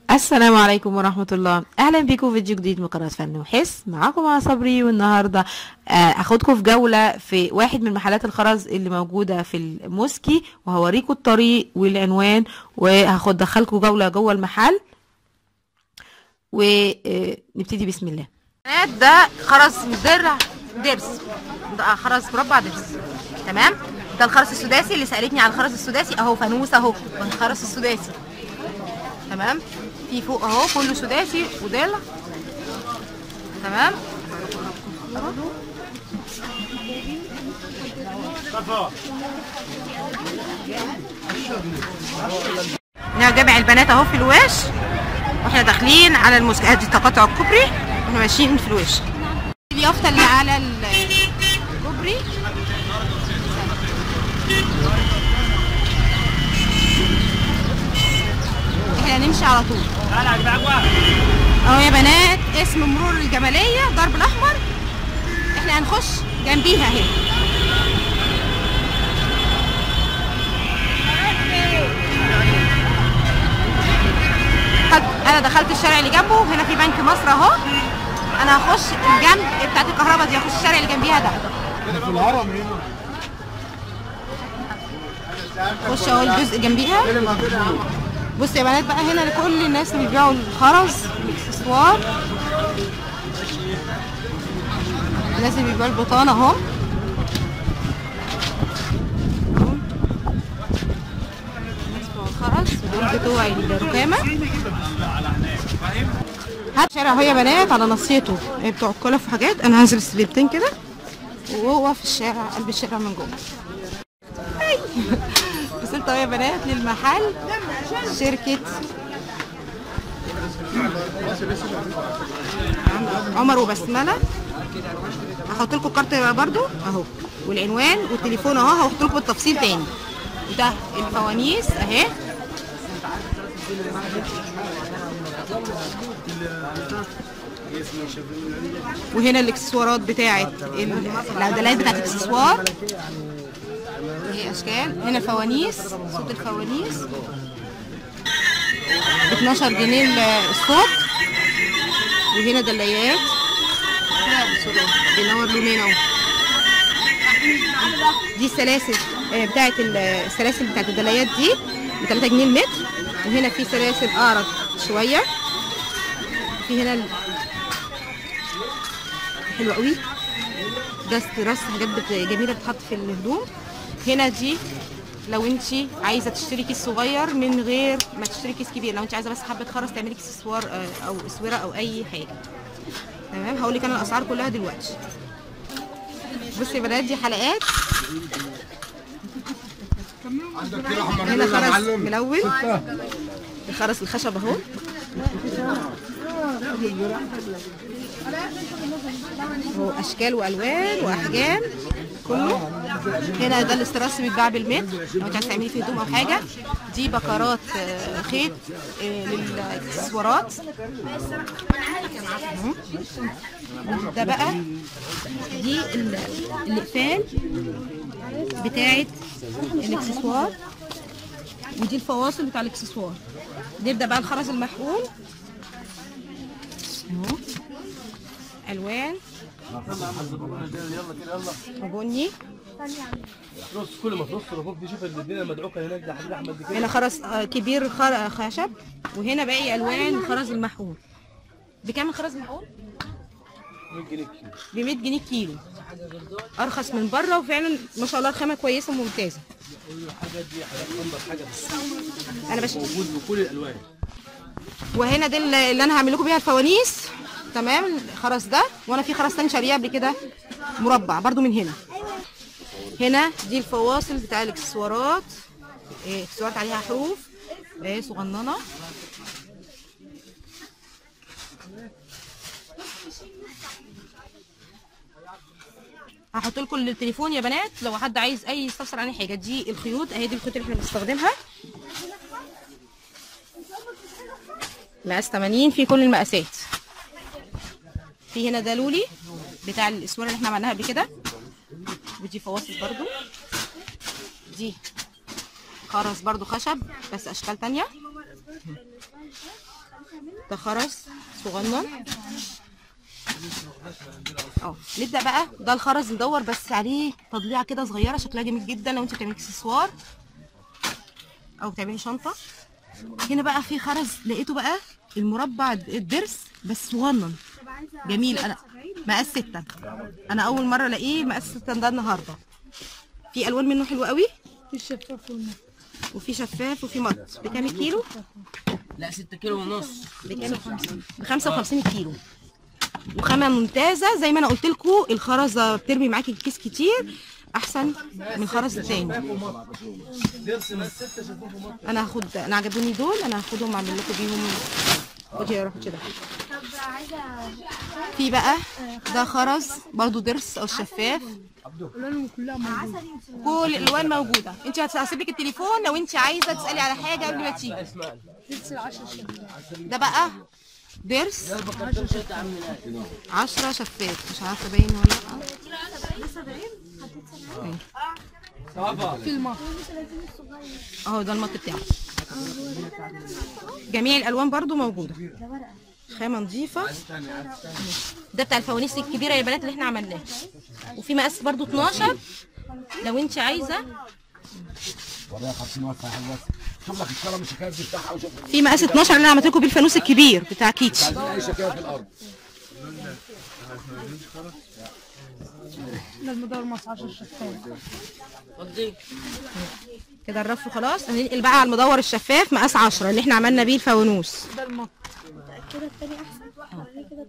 السلام عليكم ورحمة الله أهلا بكم في فيديو جديد من قناة فن وحس معاكم أنا صبري والنهاردة آه، هاخدكم في جولة في واحد من محلات الخرز اللي موجودة في الموسكي وهوريكم الطريق والعنوان وهاخد دخلكم جولة جوه المحل ونبتدي بسم الله ده خرز درع درس ده خرز مربع درس تمام ده الخرز السداسي اللي سألتني على الخرز السداسي اهو فانوس اهو الخرز السداسي تمام في فوق اهو كله سداسي وضلع تمام هنا جامع البنات اهو في الواش واحنا داخلين على المسك ادي تقاطع الكوبري واحنا ماشيين في الواش اليافطه اللي على الكوبري احنا هنمشي على طول اهو يا بنات اسم مرور الجماليه ضرب الاحمر احنا هنخش جنبيها اهي دخلت- انا دخلت الشارع اللي جنبه هنا في بنك مصر اهو انا هخش الجنب بتاعت الكهرباء دي هخش الشارع اللي جنبيها ده في الهرم هنا خش اهو الجزء جنبيها بص يا بنات بقى هنا لكل الناس اللي بيبيعوا الخرز الاكسسوار الناس اللي بيبيعوا البطانه اهو الناس بتوع الخرز ودول بتوع الركامه هات شارع اهو يا بنات على نصيته إيه بتوع الكلف وحاجات انا هنزل السليبتين كده وهو في الشارع قلب الشارع من جوه وصلت اهو يا بنات للمحل شركة عمر وبسملة هحط لكم الكارت برضو اهو والعنوان والتليفون اهو هحط لكم التفصيل تاني ده الفوانيس اهي وهنا الاكسسوارات بتاعت ال- العدلات بتاعت الاكسسوار هي اشكال هنا الفوانيس صوت الفوانيس 12 جنيه ال- الصوت وهنا دلايات بينور لونين اهو دي السلاسل آه، بتاعت ال- السلاسل بتاعت الدلايات دي ب 3 جنيه المتر وهنا في سلاسل اعرض شويه في هنا ال- حلو قوي ده استراس حاجات بت- جميله بتتحط في الهدوم هنا دي لو انت عايزه تشتري كيس صغير من غير ما تشتري كيس كبير لو انت عايزه بس حبه خرز تعملي اكسسوار آه، او اسوره او اي حاجه تمام هقول لك انا الاسعار كلها دلوقتي بصي يا بنات دي حلقات عندك كده احمر هنا يا خرز معلم ملون الخرز الخشب اهو هو اشكال والوان واحجام كله هنا ده الاستراس بيتباع بالمتر لو انت عايز تعملي فيه هدوم او حاجه دي بكرات آه، خيط آه، للاكسسوارات اهو. ده بقى دي ال- الاقفال بتاعت الاكسسوار ودي الفواصل بتاع الاكسسوار نبدا بقى الخرز المحقون اهو الوان وبني نص كل ما تنص فوق دي شوف الدنيا المدعوكه هناك ده حبيب احمد دي كده هنا خرز آه، كبير خر- خشب وهنا باقي الوان الخرز المحقون بكام الخرز المحقون 100 جنيه كيلو ب 100 جنيه كيلو ارخص من بره وفعلا ما شاء الله الخامه كويسه وممتازه الحاجات دي حاجات انضف حاجه بس انا بشتري موجود بكل الالوان وهنا دي اللي اللي انا هعمل لكم بيها الفوانيس تمام الخرز ده وانا في خرز تاني شاريه قبل كده مربع برضو من هنا هنا دي الفواصل بتاع الاكسسوارات إيه، اكسسوارات عليها حروف ايه صغننه هحط لكم التليفون يا بنات لو حد عايز اي يستفسر عن أي حاجه دي الخيوط اهي دي الخيوط اللي احنا بنستخدمها مقاس 80 في كل المقاسات في هنا ده لولي بتاع الاسوار اللي احنا عملناها قبل كده ودي فواصل برضو دي خرز برضو خشب بس اشكال تانية ده خرز صغنن اه نبدا بقى ده الخرز مدور بس عليه تضليعه كده صغيره شكلها جميل جدا لو انت بتعملي اكسسوار او بتعملي شنطه هنا بقى في خرز لقيته بقى المربع الضرس بس صغنن جميل انا مقاس ستة انا اول مره الاقيه مقاس ستة ده النهارده في الوان منه حلوه قوي في الشفاف والنص وفي شفاف وفي مط بكام الكيلو لا 6 كيلو ونص بكام ب 55 كيلو وخامه ممتازه زي ما انا قلت لكم الخرزه بترمي معاكي الكيس كتير احسن من الخرز التاني درس بس ستة شفاف ومط انا هاخد انا عجبوني دول انا هاخدهم اعمل لكم بيهم خدي يا روح كده طب عايزه في بقى ده خرز برضو ضرس او شفاف الوانهم كلها موجوده كل الالوان موجوده انت هسيب لك التليفون لو انت عايزه تسالي على حاجه قبل ما تيجي اسمعني لبس العشر شفاف ده بقى ضرس 10 شفاف مش عارفه باين ولا لا صعبة في المصر اهو ده المط بتاعه جميع الالوان برضو موجوده خامه نظيفه ده بتاع الفوانيس الكبيره يا بنات اللي احنا عملناه وفي مقاس برضو 12 لو انت عايزه وريها 50 وسع حاجه شوف لك الكلام الشكايه بتاعها وشوف في مقاس 12 اللي انا عملت لكم بيه الفانوس الكبير بتاع كيتش عايزين اي شكايه في الارض ده المدار مصر 10 شفاف قصدي كده الرف خلاص هننقل بقى على المدور الشفاف مقاس 10 اللي احنا عملنا بيه الفوانوس ده المط كده التاني احسن وريني كده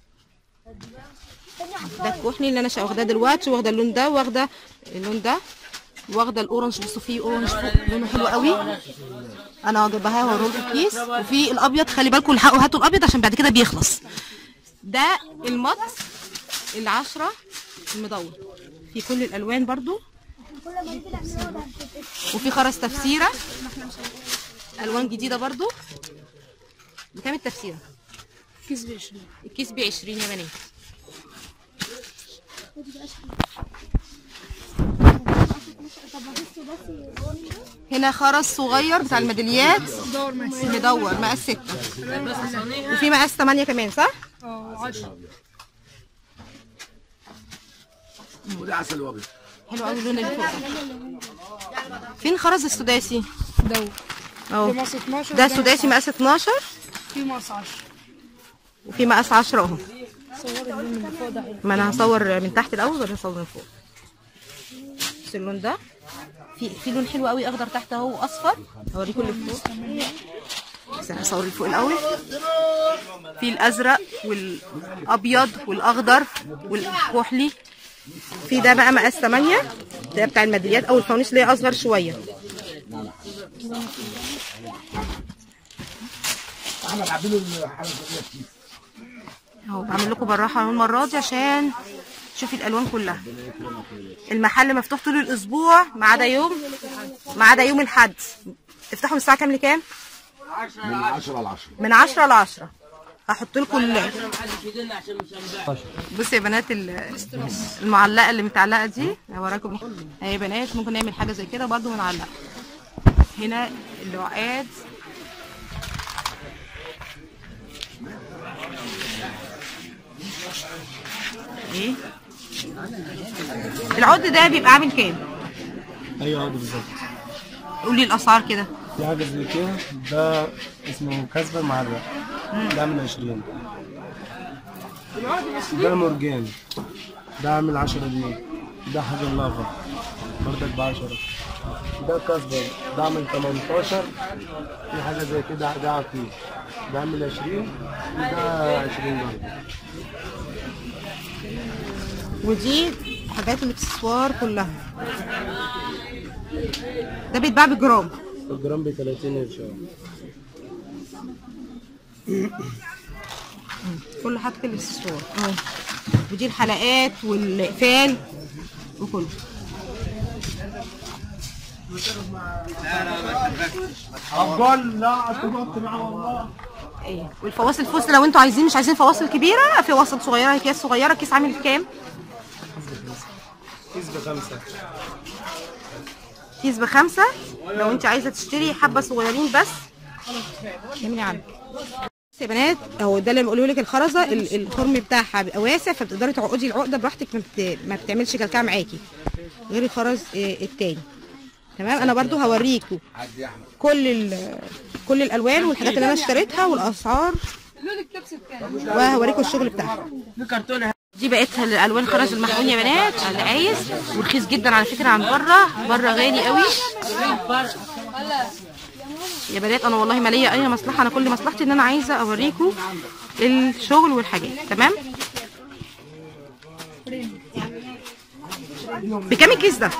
30 ده الكحلي اللي انا شا- واخداه دلوقتي واخده اللون ده واخده اللون ده واخده الاورنج بصوا فيه اورنج فوق لونه حلو قوي انا جايباها هوريه في الكيس وفي الابيض خلي بالكم الحقوا هاتوا الابيض عشان بعد كده بيخلص ده المط العشرة المدور في كل الالوان برضو كل ما نيجي نعملها ده وفي خرز تفسيره الوان جديده برضو بكام التفسيره كيس ب 20 الكيس ب 20 يا بنات طب ما فيش بس هنا خرز صغير بتاع الميداليات دور ماسي مدور مقاس ستة وفي مقاس ثمانية كمان صح؟ اه 10 ودي عسل وابيض حلو قوي اللون اللي فوق ده فين خرز السداسي؟ دور اهو في مصر 12 ده سداسي مقاس 12 في مصر 10 وفي مقاس 10 اهو صور اللون اللي فوق ده حلو ما انا هصور من تحت الاول ولا هصور من فوق بص اللون ده في في لون حلو قوي اخضر تحت اهو واصفر هوريكم اللي فوق بس انا هصور اللي فوق الاول في الازرق والابيض والاخضر والكحلي في ده بقى مقاس 8 ده بتاع الميداليات او الفانوس اللي هي اصغر شويه احنا عاملين الحاجه دي كتير اهو بعمل لكم بالراحه اهو المره دي عشان تشوفي الالوان كلها المحل مفتوح طول الاسبوع ما عدا يوم ما عدا يوم الاحد تفتحوا من الساعه كام لكام من 10 ل 10 من 10 ل 10 هحط لكم ال- عشان محدش يدلنا عشان مش هنبيع بصوا يا بنات ال- المعلقه اللي متعلقه دي هوراكم اهي يا بنات ممكن نعمل حاجه زي كده برضو بنعلقها هنا العقاد ايه العقد ده بيبقى عامل كام ايوه عقد بالظبط قولي الاسعار كده في حاجه زي كده ده اسمه كسبة معرق ده عامل 20 ده مرجان ده عامل 10 جنيه ده حاجة لافا بردك ب 10 ده كسبة ده عامل 18 في حاجة زي كده ده عفيف ده عامل 20 وده 20 برضه ودي حاجات الاكسسوار كلها ده بيتباع بالجرام الجرام ب 30 ان شاء الله كل حاجة الاكسسوار اهو ودي الحلقات والاقفال وكله عبال لا اتبطل مع والله ايه والفواصل الفوس لو انتوا عايزين مش عايزين فواصل كبيره فواصل صغيره اكياس صغيره كيس عامل كام كيس بخمسة كيس بخمسة لو انت عايزه تشتري حبه صغيرين بس اعملي عنه بص يا بنات اهو ده اللي بقوله لك الخرزه ال- الخرم بتاعها بيبقى واسع فبتقدري تعقدي العقده براحتك ما, بت... ما بتعملش كلكعه معاكي غير الخرز آه، التاني تمام انا برضو هوريكوا كل ال... كل الالوان والحاجات اللي انا اشتريتها والاسعار وهوريكوا الشغل بتاعها في كرتونه دي بقت الالوان خرز المحقون يا بنات اللي عايز ورخيص جدا على فكره عن بره بره غالي قوي يا بنات انا والله ما ليا اي مصلحه انا كل مصلحتي ان انا عايزه اوريكم الشغل والحاجات تمام بكام الكيس ده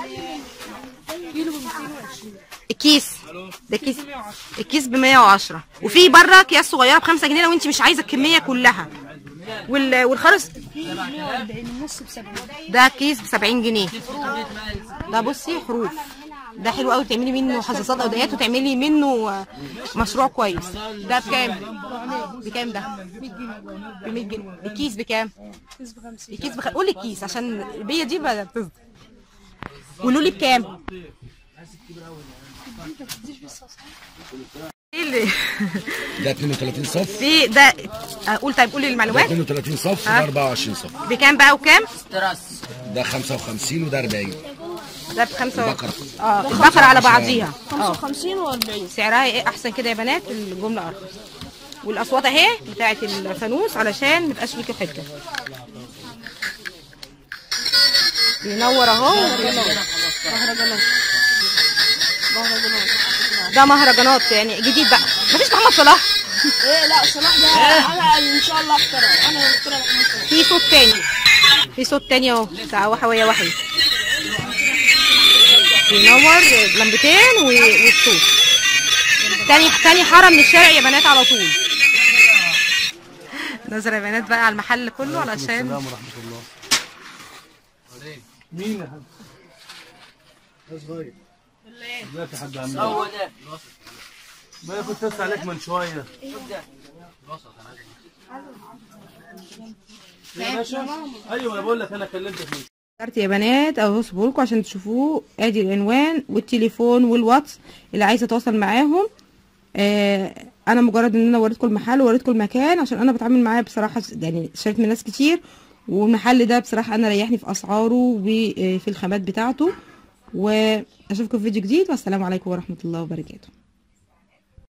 الكيس ده كيس الكيس ب 110 وفي بره اكياس صغيره ب 5 جنيه لو انت مش عايزه الكميه كلها وال... والخرز 140 النص ب 70 ده كيس ب 70 جنيه ده بصي حروف ده حلو قوي تعملي منه حظاظات او دقات وتعملي منه آه، مشروع كويس ده بكام بكام ده ب 100 جنيه الكيس بكام كيس ب 50 الكيس بخ... قولي الكيس عشان البيه دي بدأت تصدق واللولي بكام ايه اللي ده 32 صف في ده اقول طيب قولي ده المعلومات 32 صف ده 24 صف بكام بقى وكام تراس ده 55 وده 40 ده ب 5 البقرة. اه البقره على بعضيها اه 55 و40 سعرها ايه احسن كده يا بنات الجمله ارخص والاصوات اهي بتاعه الفانوس علشان ما يبقاش ليكي حته بينور اهو بينور. مهرجانات مهرجانات ده مهرجانات يعني جديد بقى مفيش محمد صلاح ايه لا صلاح ده انا ان شاء الله اخترع انا اخترع محمد صلاح في صوت تاني في صوت تاني اهو بتاع وحوية وحي بينور لمبتين و- والصوت تاني تاني حارة من الشارع يا بنات على طول نظرة يا بنات بقى على المحل كله علشان السلام ورحمة الله مين يا حاج؟ ده صغير ازيك يا حاج عمي هو ده ما انا كنت لسه عليك من شوية يا باشا ايوه انا بقول لك انا كلمتك من اخترت يا بنات اهو لكم عشان تشوفوه ادي العنوان والتليفون والواتس اللي عايزه اتواصل معاهم آه انا مجرد ان انا وريتكم المحل ووريتكم المكان عشان انا بتعامل معاه بصراحه يعني اشتريت من ناس كتير والمحل ده بصراحه انا ريحني في اسعاره وفي الخامات بتاعته واشوفكم في فيديو جديد والسلام عليكم ورحمه الله وبركاته